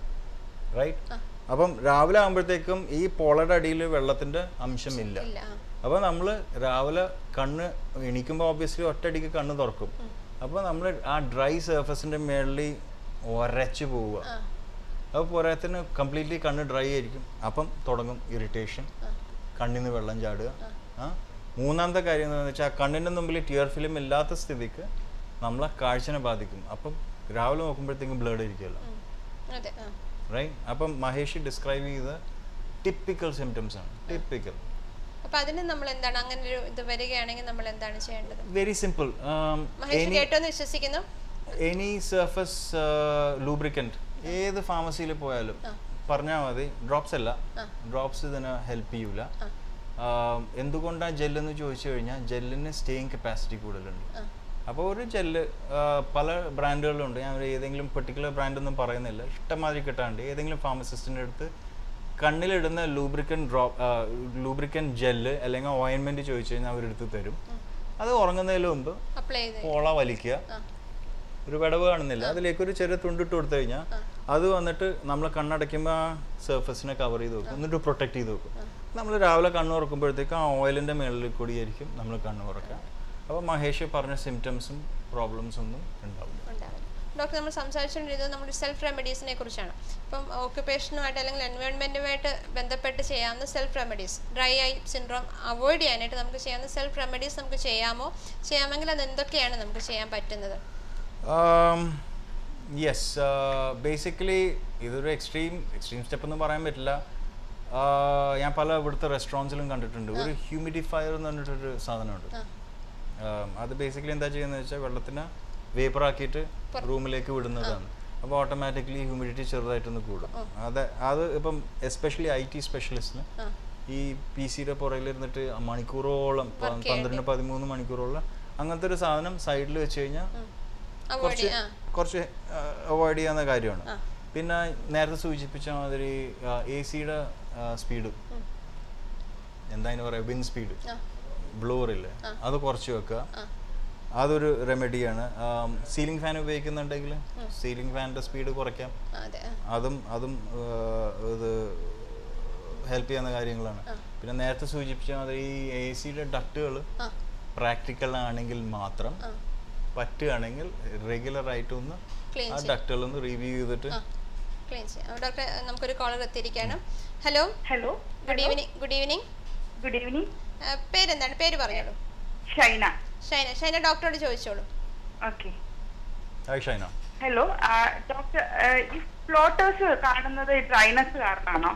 [SPEAKER 2] റൈറ്റ് അപ്പം രാവിലെ ആകുമ്പോഴത്തേക്കും ഈ പോളയുടെ അടിയിൽ വെള്ളത്തിന്റെ അംശമില്ല
[SPEAKER 1] ഇല്ല ആ.
[SPEAKER 2] അപ്പോൾ നമ്മൾ രാവിലെ കണ്ണ് എണീക്കുമ്പോൾ ഓബിയസ്ലി ഒറ്റയടിക്ക് കണ്ണ് തുറക്കും അപ്പോൾ നമ്മൾ ആ ഡ്രൈ സർഫസിന്റെ മേളിൽ ഒരച്ചു പോവുക
[SPEAKER 1] ആ.
[SPEAKER 2] അപ്പോൾ പോരാത്തിന് കംപ്ലീറ്റ്ലി കണ്ണ് ഡ്രൈ ആയിരിക്കും അപ്പം തുടങ്ങും ഇറിറ്റേഷൻ കണ്ണിൽ നിന്ന് വെള്ളം ചാടുക ആ മൂന്നാമത്തെ കാര്യം എന്താണെന്ന് വെച്ചാൽ കണ്ണിൻ്റെ മുമ്പിൽ ടിയർ ഫിലിം ഇല്ലാത്ത സ്ഥിതിക്ക് നമ്മളെ കാഴ്ചനെ ബാധിക്കും അപ്പം രാവിലെ നോക്കുമ്പോഴത്തേക്കും ബ്ലഡ് ഇരിക്കുമല്ലോ
[SPEAKER 1] ഉം. അതെ ആ.
[SPEAKER 2] റൈറ്റ് അപ്പം മഹേഷ് ഡിസ്ക്രൈബ് ചെയ്ത ടിപ്പിക്കൽ സിംറ്റംസ് ആണ് ടിപ്പിക്കൽ
[SPEAKER 1] അപ്പൊ അതിന് നമ്മൾ എന്താണ് അങ്ങനെ ഒരു ഇത് വരികയാണെങ്കിൽ നമ്മൾ എന്താണ് ചെയ്യേണ്ടത്
[SPEAKER 2] വെരി സിമ്പിൾ
[SPEAKER 1] മഹേഷ് കേട്ടോന്ന് വിശ്വസിക്കുന്നു
[SPEAKER 2] എനി സർഫസ് ലൂബ്രിക്കൻറ്റ് ഏത് ഫാർമസിയിൽ പോയാലും പറഞ്ഞാൽ മതി ഡ്രോപ്സ് അല്ല ഡ്രോപ്സ് ഇതിന് ഹെൽപ്പ് ചെയ്യൂല എന്തുകൊണ്ടാണ് ജെല്ലെന്ന് ചോദിച്ചു കഴിഞ്ഞാൽ ജെല്ലിന് സ്റ്റേയിങ് കപ്പാസിറ്റി കൂടുതലുണ്ട് അപ്പോൾ ഒരു ജെല്ല് പല ബ്രാൻഡുകളുണ്ട് ഞാൻ ഒരു ഏതെങ്കിലും പെർട്ടിക്കുലർ ബ്രാൻഡൊന്നും പറയുന്നില്ല ഇഷ്ടമാതിരി കിട്ടാണ്ട് ഏതെങ്കിലും ഫാർമസിസ്റ്റിൻ്റെ അടുത്ത് കണ്ണിലിടുന്ന ലൂബ്രിക്കൻ ഡ്രോപ്പ് ലൂബ്രിക്കൻ ജെല്ല് അല്ലെങ്കിൽ ഓയിൻമെൻറ്റ് ചോദിച്ചു കഴിഞ്ഞാൽ അവരെടുത്ത് തരും അത് ഉറങ്ങുന്നതിന് മുമ്പ്
[SPEAKER 1] അപ്ലൈ ചെയ്ത്
[SPEAKER 2] പോള വലിക്കുക
[SPEAKER 1] ആ.
[SPEAKER 2] ഒരു വിടവ് കാണുന്നില്ല അതിലേക്ക് ഒരു ചെറിയ തുണ്ടിട്ട് കൊടുത്തു കഴിഞ്ഞാൽ അത് വന്നിട്ട് നമ്മൾ കണ്ണടയ്ക്കുമ്പോൾ ആ സർഫസിനെ കവർ ചെയ്ത് വെക്കും എന്നിട്ട് പ്രൊട്ടക്ട് ചെയ്ത് വെക്കും നമ്മൾ രാവിലെ കണ്ണ് തുറക്കുമ്പോഴത്തേക്കും ആ ഓയിലിൻ്റെ മുകളിൽ കൂടിയായിരിക്കും നമ്മൾ കണ്ണ് തുറക്കുക അപ്പോൾ മഹേഷ് പറഞ്ഞ സിംറ്റംസും പ്രോബ്ലംസും ഒന്നും ഉണ്ടാവില്ല
[SPEAKER 1] ഉണ്ടാവില്ല ഡോക്ടർ നമ്മൾ സംസാരിച്ചുകൊണ്ടിരുന്നത് നമ്മുടെ സെൽഫ് റെമഡീസിനെ കുറിച്ചാണ് ഇപ്പം ഓക്യുപ്പേഷനുമായിട്ട് അല്ലെങ്കിൽ എൻവയോൺമെൻറ്റുമായിട്ട് ബന്ധപ്പെട്ട് ചെയ്യാവുന്ന self remedies dry eye syndrome avoid ചെയ്യാനായിട്ട് നമുക്ക് ചെയ്യാവുന്ന സെൽഫ് റെമഡീസ് നമുക്ക് ചെയ്യാമോ ചെയ്യാമെങ്കിൽ അത് എന്തൊക്കെയാണ് നമുക്ക് ചെയ്യാൻ പറ്റുന്നത്
[SPEAKER 2] യെസ് ബേസിക്കലി ഇതൊരു എക്സ്ട്രീം എക്സ്ട്രീം സ്റ്റെപ്പ് എന്ന് പറയാൻ പറ്റില്ല ആ, ഞാൻ പല ഇവിടുത്തെ റെസ്റ്റോറൻറ്റ്സിലും കണ്ടിട്ടുണ്ട് ഒരു ഹ്യൂമിഡിഫയർ എന്ന് പറഞ്ഞിട്ടൊരു സാധനമുണ്ട് ആം, അത് ബേസിക്കലി എന്താ ചെയ്യുന്നത് വെച്ചാൽ വെള്ളത്തിന് വേപ്പറാക്കിയിട്ട് റൂമിലേക്ക് വിടുന്നതാണ് അപ്പോൾ ഓട്ടോമാറ്റിക്കലി ഹ്യൂമിഡിറ്റി ചെറുതായിട്ടൊന്ന് കൂടും അത് അത് ഇപ്പം എസ്പെഷ്യലി ഐ ടി സ്പെഷ്യലിസ്റ്റിന് ഈ പി സിയുടെ പുറകിലിരുന്നിട്ട് മണിക്കൂറോളം പ- പന്ത്രണ്ട് പതിമൂന്ന് മണിക്കൂറോളം അങ്ങനത്തെ ഒരു സാധനം സൈഡിൽ വെച്ച് കഴിഞ്ഞാൽ
[SPEAKER 1] അവോയ്ഡ്
[SPEAKER 2] കുറച്ച്
[SPEAKER 1] ആ
[SPEAKER 2] കുറച്ച് അവോയ്ഡ് ചെയ്യാവുന്ന കാര്യമാണ് പിന്നെ നേരത്തെ സൂചിപ്പിച്ച മാതിരി എ സിയുടെ സ്പീഡ് എന്താ അതിന് പറയുക വിൻ സ്പീഡ് ബ്ലോറില്ലേ അത് കുറച്ച് വെക്കുക അതൊരു റെമഡിയാണ് സീലിംഗ് ഫാൻ ഉപയോഗിക്കുന്നുണ്ടെങ്കിൽ സീലിംഗ് ഫാനിൻ്റെ സ്പീഡ് കുറയ്ക്കാം
[SPEAKER 1] അതെ ആ.
[SPEAKER 2] അതും അതും ആ, ഇത് ഹെൽപ്പ് ചെയ്യുന്ന കാര്യങ്ങളാണ് പിന്നെ നേരത്തെ സൂചിപ്പിച്ച മാതിരി ഈ എ സിയുടെ ഡക്റ്റുകൾ
[SPEAKER 1] ആ.
[SPEAKER 2] പ്രാക്ടിക്കൽ ആണെങ്കിൽ മാത്രം
[SPEAKER 1] ആ.
[SPEAKER 2] പറ്റുകയാണെങ്കിൽ റെഗുലർ ആയിട്ടൊന്ന്
[SPEAKER 1] Clean
[SPEAKER 2] ആ ഡക്റ്റുകൾ ഒന്ന് റിവ്യൂ ചെയ്തിട്ട്
[SPEAKER 1] ക്ലീൻ ചെയ്യാം ഡോക്ടർ നമുക്കൊരു കോളർ എത്തിയിരിക്കുകയാണ് hello
[SPEAKER 4] hello
[SPEAKER 1] good evening good evening
[SPEAKER 4] good evening
[SPEAKER 1] പേരെന്താണ് പേര് പറഞ്ഞോളൂ
[SPEAKER 4] ഷൈന
[SPEAKER 1] ഷൈന ഷൈന ഡോക്ടറോട് ചോദിച്ചോളൂ
[SPEAKER 4] okay
[SPEAKER 2] hi Shaina
[SPEAKER 4] hello doctor ഈ ഫ്ലോട്ടേഴ്സ് കാണുന്നത് ഡ്രൈനസ് കാരണമാണോ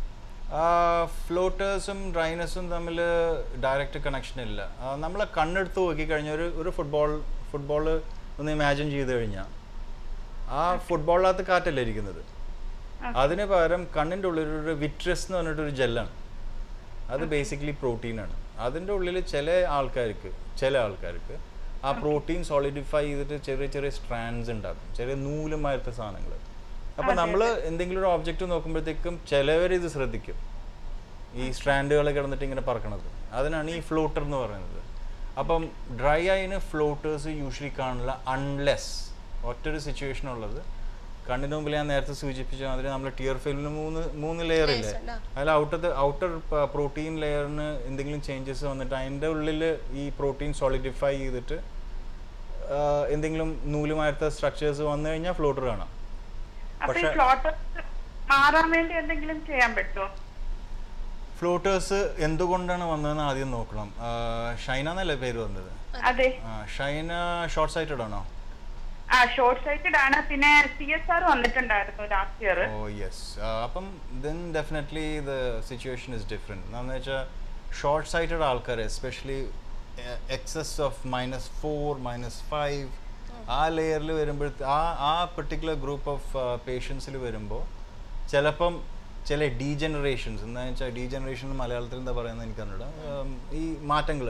[SPEAKER 2] ഫ്ലോട്ടേഴ്സും ഡ്രൈനസും തമ്മിൽ ഡയറക്റ്റ് കണക്ഷൻ ഇല്ല നമ്മൾ കണ്ണെടുത്ത് നോക്കിക്കഴിഞ്ഞാൽ ഒരു ഒരു ഫുട്ബോൾ ഫുട്ബോൾ ഒന്ന് ഇമാജിൻ ചെയ്ത് കഴിഞ്ഞാൽ ആ ഫുട്ബോളിനകത്ത് കാറ്റല്ലേ ഇരിക്കുന്നത് അതിന് പകരം കണ്ണിൻ്റെ ഉള്ളിൽ ഒരു വിട്രസ് എന്ന് പറഞ്ഞിട്ടൊരു ജെല്ലാണ് അത് ബേസിക്കലി പ്രോട്ടീനാണ് അതിൻ്റെ ഉള്ളിൽ ചില ആൾക്കാർക്ക് ചില ആൾക്കാർക്ക് ആ പ്രോട്ടീൻ സോളിഡിഫൈ ചെയ്തിട്ട് ചെറിയ ചെറിയ സ്ട്രാൻഡ്സ് ഉണ്ടാക്കും ചെറിയ നൂലുമായിരുത്ത സാധനങ്ങൾ അപ്പോൾ നമ്മൾ എന്തെങ്കിലും ഒരു ഓബ്ജക്റ്റ് നോക്കുമ്പോഴത്തേക്കും ചിലവർ ഇത് ശ്രദ്ധിക്കും ഈ സ്ട്രാൻഡുകൾ കിടന്നിട്ട് ഇങ്ങനെ പറക്കണത് അതിനാണ് ഈ ഫ്ലോട്ടർ എന്ന് പറയുന്നത് അപ്പം ഡ്രൈ ആയിന് ഫ്ലോട്ടേഴ്സ് യൂഷ്വലി കാണില്ല അൺലെസ് ഒറ്റൊരു സിറ്റുവേഷൻ ഉള്ളത് കണ്ണിന് മുമ്പിൽ ഞാൻ നേരത്തെ സൂചിപ്പിച്ച മാതിരി നമ്മൾ ടിയർ ഫിലിമിന് മൂന്ന് മൂന്ന് ലെയർ ഇല്ലേ
[SPEAKER 1] Layers ഉണ്ട്, ആ.
[SPEAKER 2] അതിൽ ഔട്ടർ ഔട്ടർ പ്രോട്ടീൻ ലെയറിന് എന്തെങ്കിലും ചേഞ്ചസ് വന്നിട്ട് അതിൻ്റെ ഉള്ളിൽ ഈ പ്രോട്ടീൻ സോളിഡിഫൈ ചെയ്തിട്ട് ആ, എന്തെങ്കിലും നൂലുമായിരുത്ത സ്ട്രക്ചേഴ്സ് വന്നു കഴിഞ്ഞാൽ ഫ്ലോട്ടർ കാണാം
[SPEAKER 4] അപ്പൊ ഈ
[SPEAKER 2] പക്ഷെ-
[SPEAKER 4] ഫ്ലോട്ടേഴ്സ് മാറാൻ വേണ്ടി എന്തെങ്കിലും ചെയ്യാൻ പറ്റുമോ
[SPEAKER 2] ഫ്ലോട്ടേഴ്സ് എന്തുകൊണ്ടാണ് വന്നതെന്ന് ആദ്യം നോക്കണം ആ, ഷൈന എന്നല്ലേ പേര് വന്നത്
[SPEAKER 4] അതെ
[SPEAKER 2] ആ, ഷൈന ഷോർട്ട് സൈറ്റഡ് ആണോ
[SPEAKER 4] ആ ഷോർട്ട് സൈറ്റഡ് ആണ് പിന്നെ സി എസ് ആർ വന്നിട്ടുണ്ടായിരുന്നു ലാസ്റ്റ് ഇയർ
[SPEAKER 2] ഓ യെസ് അപ്പം then definitely the situation is different എന്താണെന്ന് വെച്ചാൽ ഷോർട്ട് സൈറ്റഡ് ആൾക്കാർ especially excess of minus four minus five ആ ലെയറിൽ വരുമ്പോഴത്തെ ആ ആ പെർട്ടിക്കുലർ ഗ്രൂപ്പ് ഓഫ് പേഷ്യൻസിൽ വരുമ്പോൾ ചിലപ്പം ചില ഡീജനറേഷൻസ് എന്താണെന്ന് വെച്ചാൽ ഡീജനറേഷൻ മലയാളത്തിൽ എന്താ പറയുന്നത് എനിക്കറിഞ്ഞൂടാ ഉം, ഈ മാറ്റങ്ങൾ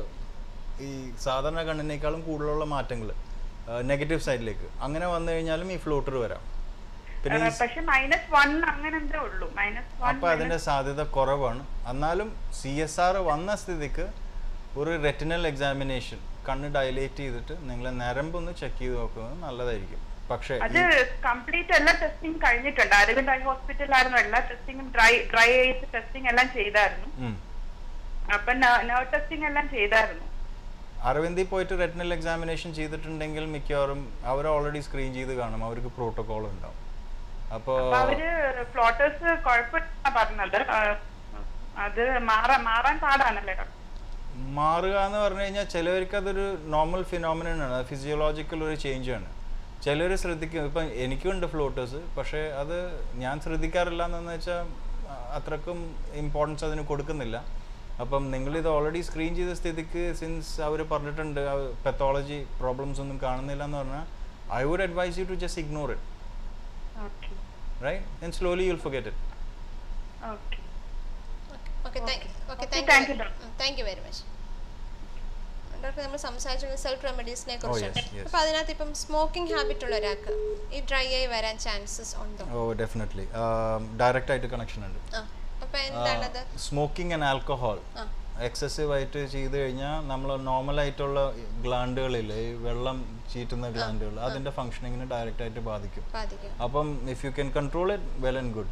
[SPEAKER 2] ഈ സാധാരണ കണ്ണിനേക്കാളും കൂടുതലുള്ള മാറ്റങ്ങൾ നെഗറ്റീവ് സൈഡിലേക്ക് അങ്ങനെ വന്നു കഴിഞ്ഞാലും ഈ ഫ്ലോട്ടർ വരാം പിന്നെ ഈ
[SPEAKER 4] പക്ഷെ മൈനസ് വൺ അങ്ങനെ എന്തേ ഉള്ളൂ മൈനസ് വൺ
[SPEAKER 2] അപ്പൊ അതിന്റെ സാധ്യത കുറവാണ് എന്നാലും സി എസ് ആർ വന്ന സ്ഥിതിക്ക് ഒരു റെറ്റിനൽ എക്സാമിനേഷൻ കണ്ണ് ഡയലേറ്റ് ചെയ്തിട്ട് നിങ്ങളെ നരമ്പൊന്ന് ചെക്ക് ചെയ്ത് നോക്കുന്നത് നല്ലതായിരിക്കും പക്ഷേ
[SPEAKER 4] അത് കംപ്ലീറ്റ് എല്ലാ ടെസ്റ്റിംഗ് കഴിഞ്ഞിട്ടുണ്ട് അരവിന്ദ് ഐ ഹോസ്പിറ്റലിലായിരുന്നു എല്ലാ ടെസ്റ്റിംഗും ഡ്രൈ ഡ്രൈ ഐസ് ടെസ്റ്റിംഗ് എല്ലാം ചെയ്തായിരുന്നു
[SPEAKER 2] ഉം.
[SPEAKER 4] അപ്പൊ നെർവ് ടെസ്റ്റിംഗ് എല്ലാം ചെയ്തായിരുന്നു
[SPEAKER 2] അരവിന്ദിൽ പോയിട്ട് റെറ്റിനൽ എക്സാമിനേഷൻ ചെയ്തിട്ടുണ്ടെങ്കിൽ മിക്കവാറും അവർ ഓൾറെഡി സ്ക്രീൻ ചെയ്ത് കാണും അവർക്ക് പ്രോട്ടോകോൾ ഉണ്ടാവും അപ്പോൾ
[SPEAKER 4] അപ്പൊ അവര് ഫ്ലോട്ടേഴ്സ് കുഴപ്പമില്ല പറഞ്ഞത് ആ, അത് മാറാൻ മാറാൻ പാടാണല്ലേ ഡോക്ടർ
[SPEAKER 2] മാറുക എന്ന് പറഞ്ഞു കഴിഞ്ഞാൽ ചിലവർക്ക് അതൊരു നോർമൽ ഫിനോമിനൻ ആണ് ഫിസിയോളജിക്കൽ ഒരു ചേഞ്ച് ആണ് ചിലർ ശ്രദ്ധിക്കും ഇപ്പം എനിക്കുണ്ട് ഫ്ലോട്ടേഴ്സ് പക്ഷേ അത് ഞാൻ ശ്രദ്ധിക്കാറില്ല എന്ന് വെച്ചാൽ അത്രക്കും ഇമ്പോർട്ടൻസ് അതിന് കൊടുക്കുന്നില്ല അപ്പം നിങ്ങളിത് ഓൾറെഡി സ്ക്രീൻ ചെയ്ത സ്ഥിതിക്ക് സിൻസ് അവർ പറഞ്ഞിട്ടുണ്ട് പെത്തോളജി പ്രോബ്ലംസ് ഒന്നും കാണുന്നില്ല എന്ന് പറഞ്ഞാൽ I would advise you to just ignore it
[SPEAKER 4] okay
[SPEAKER 2] right and slowly you'll forget it
[SPEAKER 4] okay
[SPEAKER 1] okay thank okay
[SPEAKER 4] Okay,
[SPEAKER 1] thank
[SPEAKER 4] thank
[SPEAKER 1] you
[SPEAKER 4] you, doctor.
[SPEAKER 1] Thank you very much doctor നമ്മൾ സംസാരിച്ചത് self റെമഡീസിനെ കുറിച്ചാണ്
[SPEAKER 2] yes, yes.
[SPEAKER 1] അപ്പോൾ അതിനകത്ത് ഇപ്പം smoking habit ഉള്ള ഒരാൾക്ക് ഈ dry ആയി വരാൻ ചാൻസസ് ഉണ്ടോ
[SPEAKER 2] ഓ ഡെഫിനറ്റ്ലി ഡയറക്റ്റ് ആയിട്ട് കണക്ഷൻ ഉണ്ട്
[SPEAKER 1] ആ അപ്പോൾ എന്താണത്
[SPEAKER 2] സ്മോക്കിംഗ് ആൻഡ് ആൽക്കഹോൾ
[SPEAKER 1] ആ
[SPEAKER 2] എക്സസീവ് ആയിട്ട് ചെയ്ത് കഴിഞ്ഞാൽ നമ്മൾ നോർമൽ ആയിട്ടുള്ള ഗ്ലാൻഡുകളില്ലേ ഈ വെള്ളം ചീറ്റുന്ന ഗ്ലാൻഡുകൾ അതിൻ്റെ ഫങ്ഷനിങ്ങിന് ഡയറക്റ്റ് ആയിട്ട് ബാധിക്കും
[SPEAKER 1] ബാധിക്കും
[SPEAKER 2] അപ്പം if you can control it well and good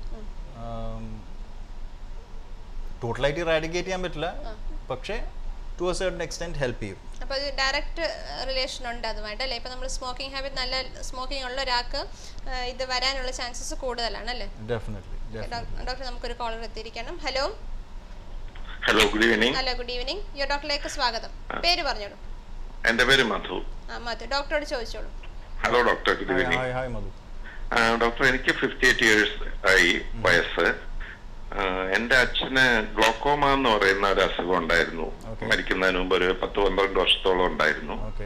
[SPEAKER 2] ടോട്ടലായിട്ട് ഇറാഡിക്കേറ്റ് ചെയ്യാൻ പറ്റില്ല പക്ഷേ to a certain extent help ചെയ്യും
[SPEAKER 1] അപ്പോൾ അത് ഡയറക്റ്റ് റിലേഷൻ ഉണ്ട് അതുമായിട്ട് അല്ലേ ഇപ്പം നമ്മൾ സ്മോക്കിംഗ് ഹാബിറ്റ് നല്ല സ്മോക്കിംഗ് ഉള്ള ഒരാൾക്ക് ആ, ഇത് വരാനുള്ള ചാൻസസ് കൂടുതലാണ് അല്ലേ
[SPEAKER 2] ഡെഫിനറ്റ്ലി ഡെഫിനറ്റ്ലി
[SPEAKER 1] ഡോക്ടർ നമുക്കൊരു കോളർ എത്തിയിരിക്കണം hello
[SPEAKER 3] hello good evening
[SPEAKER 1] hello good evening your ഡോക്ടറിലേക്ക് സ്വാഗതം പേര് പറഞ്ഞോളൂ
[SPEAKER 3] എന്റെ പേര് മധു
[SPEAKER 1] ആ മധു ഡോക്ടറോട് ചോദിച്ചോളൂ
[SPEAKER 3] hello doctor good evening
[SPEAKER 2] hi hi Madhu
[SPEAKER 3] doctor എനിക്ക് ഫിഫ്റ്റി എയ്റ്റ് ഇയേഴ്സ് ആയി വയസ്സ് ആ, എന്റെ അച്ഛന് ഗ്ലോക്കോമ എന്ന് പറയുന്ന ഒരു അസുഖം ഉണ്ടായിരുന്നു
[SPEAKER 2] Okay.
[SPEAKER 3] മരിക്കുന്നതിന് മുമ്പ് ഒരു പത്ത് പന്ത്രണ്ട് വർഷത്തോളം ഉണ്ടായിരുന്നു
[SPEAKER 2] ഓക്കെ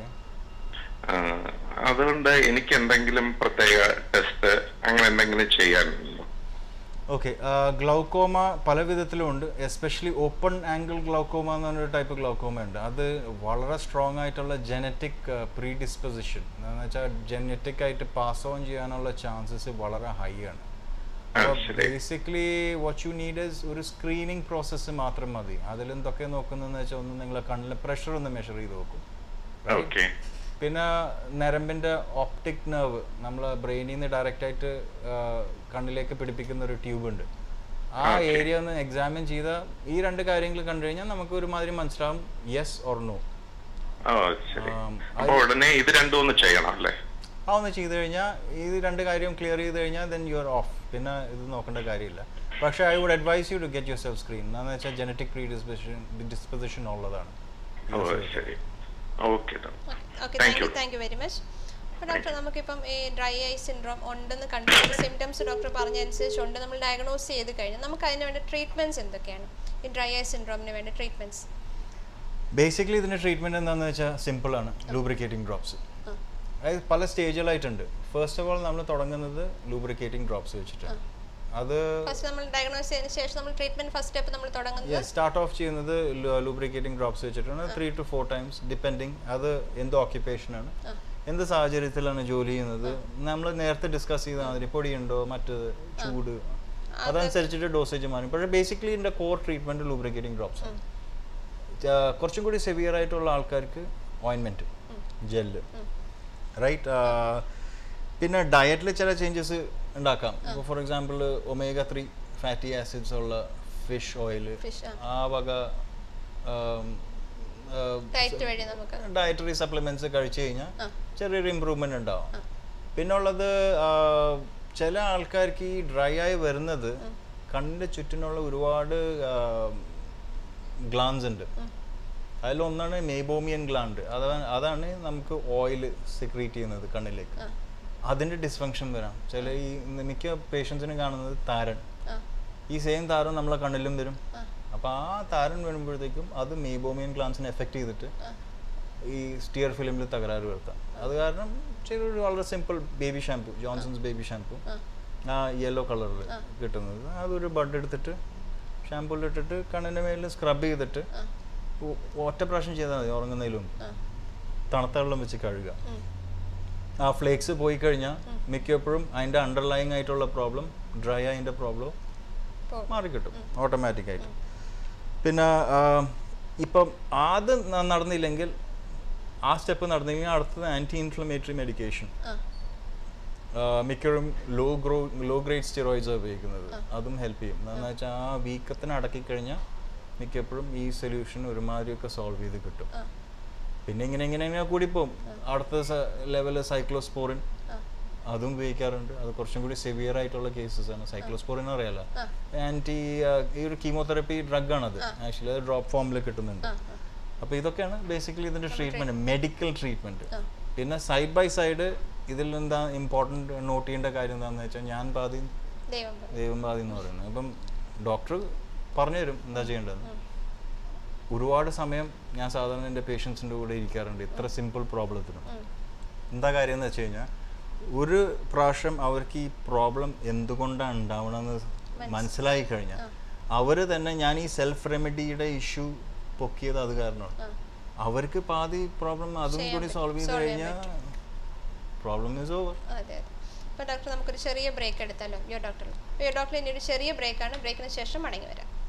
[SPEAKER 3] ആ, അതുകൊണ്ട് എനിക്ക് എന്തെങ്കിലും പ്രത്യേക ടെസ്റ്റ് അങ്ങനെ എന്തെങ്കിലും ചെയ്യാനുണ്ടോ
[SPEAKER 2] ഓക്കെ ഗ്ലൗക്കോമ പല വിധത്തിലും ഉണ്ട് എസ്പെഷ്യലി ഓപ്പൺ ആംഗിൾ ഗ്ലൗക്കോമ എന്ന് പറഞ്ഞൊരു ടൈപ്പ് ഗ്ലൗക്കോമ ഉണ്ട് അത് വളരെ സ്ട്രോങ് ആയിട്ടുള്ള ജനറ്റിക് പ്രീ ഡിസ്പൊസിഷൻ എന്ന് വെച്ചാൽ ജനറ്റിക് ആയിട്ട് പാസ് ഓൺ ചെയ്യാനുള്ള ചാൻസസ് വളരെ ഹൈ ആണ്
[SPEAKER 3] ആ, ശരി.
[SPEAKER 2] Basically what you need is ഒരു സ്ക്രീനിങ് പ്രോസസ്സ് മാത്രം മതി അതിൽ എന്തൊക്കെ നോക്കുന്നതെന്ന് വെച്ചാൽ ഒന്ന് നിങ്ങളെ കണ്ണിലെ പ്രഷർ ഒന്ന് മെഷർ ചെയ്ത് നോക്കും Right?
[SPEAKER 3] ഓക്കെ
[SPEAKER 2] പിന്നെ നരമ്പിൻ്റെ ഓപ്റ്റിക് നെർവ് നമ്മൾ ബ്രെയിനിൽ നിന്ന് ഡയറക്റ്റ് ആയിട്ട് ആ, കണ്ണിലേക്ക് പിടിപ്പിക്കുന്ന ഒരു ട്യൂബ് ഉണ്ട് ആ ഏരിയ ഒന്ന് എക്സാമിൻ ചെയ്ത ഈ രണ്ട് കാര്യങ്ങൾ കണ്ടു കഴിഞ്ഞാൽ നമുക്ക് ഒരുമാതിരി മനസ്സിലാവും യെസ് ഓർ നോ
[SPEAKER 3] ഓ ശരി
[SPEAKER 2] ആം,
[SPEAKER 3] അപ്പൊ ഉടനെ ഇത് രണ്ടും ഒന്ന് ചെയ്യണം അല്ലേ
[SPEAKER 2] ആ ഒന്ന് ചെയ്തു കഴിഞ്ഞാൽ ഈ രണ്ട് കാര്യം ക്ലിയർ ചെയ്ത് കഴിഞ്ഞാൽ ദെൻ യു ആർ ഓഫ് പിന്നെ ഇത് നോക്കേണ്ട കാര്യമില്ല പക്ഷേ I would advise you to get yourself screen എന്താണെന്ന് വെച്ചാൽ ജനറ്റിക് പ്രീ ഡിസ്പൊസിഷൻ ഡിസ്പൊസിഷൻ ഉള്ളതാണ്
[SPEAKER 3] ഓ ശരി okay doctor
[SPEAKER 1] okay
[SPEAKER 3] Thank
[SPEAKER 1] thank you
[SPEAKER 3] you.
[SPEAKER 1] Thank you very much അപ്പോൾ ഡോക്ടർ നമുക്കിപ്പം ഈ ഡ്രൈ ഐ സിൻഡ്രോം ഉണ്ടെന്ന് കണ്ടു സിംറ്റംസ് ഡോക്ടർ പറഞ്ഞ അനുസരിച്ചുണ്ട് നമ്മൾ ഡയഗ്നോസ് ചെയ്ത് കഴിഞ്ഞാൽ നമുക്ക് അതിന് വേണ്ട ട്രീറ്റ്മെൻറ്റ്സ് എന്തൊക്കെയാണ് ഈ ഡ്രൈ ഐ സിൻഡ്രോമിന് വേണ്ട ട്രീറ്റ്മെൻറ്റ്സ്
[SPEAKER 2] ബേസിക്കലി ഇതിൻ്റെ ട്രീറ്റ്മെൻറ്റ് എന്താണെന്ന് വെച്ചാൽ സിമ്പിളാണ് ലൂബ്രിക്കേറ്റിംഗ് ഡ്രോപ്സ്
[SPEAKER 1] ആ.
[SPEAKER 2] അതായത് പല സ്റ്റേജുകളായിട്ടുണ്ട് ഫസ്റ്റ് ഓഫ് ഓൾ നമ്മൾ തുടങ്ങുന്നത് ലൂബ്രിക്കേറ്റിംഗ് ഡ്രോപ്സ് വെച്ചിട്ടാണ് അത്
[SPEAKER 1] ഫസ്റ്റ് നമ്മൾ ഡയഗ്നോസ് ചെയ്തതിന് ശേഷം നമ്മൾ ട്രീറ്റ്മെൻറ്റ് ഫസ്റ്റ് സ്റ്റെപ്പ് നമ്മൾ തുടങ്ങുന്നത്
[SPEAKER 2] സ്റ്റാർട്ട് ഓഫ് ചെയ്യുന്നത് ലൂബ്രിക്കേറ്റിംഗ് ഡ്രോപ്സ് വെച്ചിട്ടാണ് three to four times depending അത് എന്ത് ഓക്യുപ്പേഷനാണ്
[SPEAKER 1] ആ.
[SPEAKER 2] എന്ത് സാഹചര്യത്തിലാണ് ജോലി ചെയ്യുന്നത് നമ്മൾ നേരത്തെ ഡിസ്കസ് ചെയ്ത മാതിരി പൊടിയുണ്ടോ മറ്റത് ചൂട് അതനുസരിച്ചിട്ട് ഡോസേജ് മാറും പക്ഷേ ബേസിക്കലി ഇതിൻ്റെ കോർ ട്രീറ്റ്മെൻറ്റ് ലൂബ്രിക്കേറ്റിംഗ് ഡ്രോപ്സ് ആണ് ച- കുറച്ചും കൂടി സെവിയർ ആയിട്ടുള്ള ആൾക്കാർക്ക് ഓയിൻമെൻറ്റ് ജെല്ല് റൈറ്റ് പിന്നെ ഡയറ്റിൽ ചില ചേഞ്ചസ് ഉണ്ടാക്കാം ഇപ്പോൾ for example omega three fatty acids ഉള്ള ഫിഷ് ഓയിൽ
[SPEAKER 1] ഫിഷ്
[SPEAKER 2] ആ വക
[SPEAKER 1] ഡയറ്റ് വഴി നമുക്ക്
[SPEAKER 2] ഡയറ്ററി സപ്ലിമെന്റ്സ് കഴിച്ചു കഴിഞ്ഞാൽ
[SPEAKER 1] ആ.
[SPEAKER 2] ചെറിയൊരു ഇമ്പ്രൂവ്മെന്റ് ഉണ്ടാവും പിന്നെ ഉള്ളത് ചില ആൾക്കാർക്ക് ഈ ഡ്രൈ ആയി വരുന്നത് കണ്ണിന്റെ ചുറ്റിനുള്ള ഒരുപാട് ഗ്ലാൻസ് ഉണ്ട് അതിലൊന്നാണ് മെയ്ബോമിയൻ ഗ്ലാൻഡ് അതാണ് അതാണ് നമുക്ക് ഓയിൽ സെക്രീറ്റ് ചെയ്യുന്നത് കണ്ണിലേക്ക് അതിന്റെ ഡിസ്ഫങ്ഷൻ വരാം ചില ഈ മിക്ക പേഷ്യൻസിനും കാണുന്നത് താരൻ
[SPEAKER 1] ആ
[SPEAKER 2] ഈ സെയിം താരം നമ്മളെ കണ്ണിലും വരും അപ്പോൾ ആ താരൻ വരുമ്പോഴത്തേക്കും അത് മെയ്ബോമിയൻ ഗ്ലാൻസിനെ എഫക്റ്റ് ചെയ്തിട്ട് ഈ സ്റ്റിയർ ഫിലിമിൽ തകരാറ് വരുത്താം അത് കാരണം ചെറിയൊരു വളരെ simple baby shampoo Johnson's baby shampoo ആ യെല്ലോ കളറിൽ കിട്ടുന്നത് അതൊരു ബഡ് എടുത്തിട്ട് ഷാമ്പൂയിൽ ഇട്ടിട്ട് കണ്ണിൻ്റെ മേലിൽ സ്ക്രബ് ചെയ്തിട്ട് ഒ- ഒറ്റ പ്രാവശ്യം ചെയ്താൽ മതി ഉറങ്ങുന്നതിന് മുമ്പ് തണുത്ത വെള്ളം വെച്ച് കഴുകുക ആ ഫ്ലേക്സ് പോയി കഴിഞ്ഞാൽ മിക്കപ്പോഴും അതിൻ്റെ അണ്ടർലൈങ് ആയിട്ടുള്ള പ്രോബ്ലം ഡ്രൈ ആയതിൻ്റെ പ്രോബ്ലം
[SPEAKER 1] പോകും.
[SPEAKER 2] മാറിക്കിട്ടും ഓട്ടോമാറ്റിക്കായിട്ട് പിന്നെ ആ, ഇപ്പം അത് ന- നടന്നില്ലെങ്കിൽ ആ സ്റ്റെപ്പ് നടന്നില്ലെങ്കിൽ അടുത്തത് ആൻറ്റി ഇൻഫ്ലമേറ്ററി മെഡിക്കേഷൻ
[SPEAKER 1] ആ
[SPEAKER 2] മിക്കവരും low grow low grade steroids ഉപയോഗിക്കുന്നത് അതും ഹെൽപ്പ് ചെയ്യും എന്താണെന്ന് വെച്ചാൽ ആ വീക്കത്തിനെ അടക്കി കഴിഞ്ഞാൽ മിക്കപ്പോഴും ഈ സൊല്യൂഷൻ ഒരുമാതിരിയൊക്കെ സോൾവ് ചെയ്ത് കിട്ടും
[SPEAKER 1] ആ
[SPEAKER 2] പിന്നെ ഇങ്ങനെ ഇങ്ങനെ ഇങ്ങനെ കൂടിപ്പോവും അടുത്ത ലെവല് സൈക്ലോസ്പോറിൻ
[SPEAKER 1] ആ
[SPEAKER 2] അതും ഉപയോഗിക്കാറുണ്ട് അത് കുറച്ചും കൂടി സിവിയർ ആയിട്ടുള്ള കേസസ് ആണ് സൈക്ലോസ്പോറിൻ അറിയാലോ
[SPEAKER 1] ആ.
[SPEAKER 2] ആൻറ്റി ഈ ഒരു കീമോതെറപ്പി ഡ്രഗ് ആണത് ആക്ച്വലി അത് ഡ്രോപ്പ് ഫോമിൽ കിട്ടുന്നുണ്ട്
[SPEAKER 1] ആ
[SPEAKER 2] അപ്പോൾ ഇതൊക്കെയാണ് ബേസിക്കലി ഇതിൻ്റെ ട്രീറ്റ്മെൻറ്റ് മെഡിക്കൽ ട്രീറ്റ്മെൻറ്റ്
[SPEAKER 1] ആ.
[SPEAKER 2] പിന്നെ സൈഡ് ബൈ സൈഡ് ഇതിൽ എന്താ ഇമ്പോർട്ടൻറ്റ് നോട്ട് ചെയ്യേണ്ട കാര്യം എന്താണെന്ന് വെച്ചാൽ ഞാൻ പാതി
[SPEAKER 1] ദൈവം പറ-
[SPEAKER 2] ദൈവം പാതി എന്ന് പറയുന്നത് അപ്പം ഡോക്ടർ പറഞ്ഞു തരും എന്താ ചെയ്യേണ്ടതെന്ന് ഒരുപാട് സമയം ഞാൻ സാധാരണ എൻ്റെ പേഷ്യൻസിൻ്റെ കൂടെ ഇരിക്കാറുണ്ട് ഇത്ര സിമ്പിൾ പ്രോബ്ലത്തിനും
[SPEAKER 1] ഉം.
[SPEAKER 2] എന്താ കാര്യം എന്ന് വെച്ച് കഴിഞ്ഞാൽ ഒരു പ്രാവശ്യം അവർക്ക് ഈ പ്രോബ്ലം എന്തുകൊണ്ടാണ് ഉണ്ടാവണമെന്ന് മനസ്സിലായി കഴിഞ്ഞാൽ അവർ തന്നെ ഞാൻ ഈ സെൽഫ് റെമഡിയുടെ ഇഷ്യൂ പൊക്കിയത് അത് കാരണമാണ്
[SPEAKER 1] ആ
[SPEAKER 2] അവർക്ക് പാതി പ്രോബ്ലം അതും
[SPEAKER 1] ചെയ്യാൻ
[SPEAKER 2] കൂടി
[SPEAKER 1] പറ്റും.
[SPEAKER 2] സോൾവ് ചെയ്ത്
[SPEAKER 1] Solve ചെയ്യാൻ
[SPEAKER 2] കഴിഞ്ഞാൽ പ്രോബ്ലം ഈസ് ഓവർ
[SPEAKER 1] അതെ അതെ അപ്പോൾ ഡോക്ടർ നമുക്കൊരു ചെറിയ ബ്രേക്ക് എടുത്താലോ യോ ഡോക്ടർ യോ ഡോക്ടർ ഇനി ഒരു ചെറിയ ബ്രേക്കാണ് ബ്രേക്കിന് ശേഷം മടങ്ങി വരാം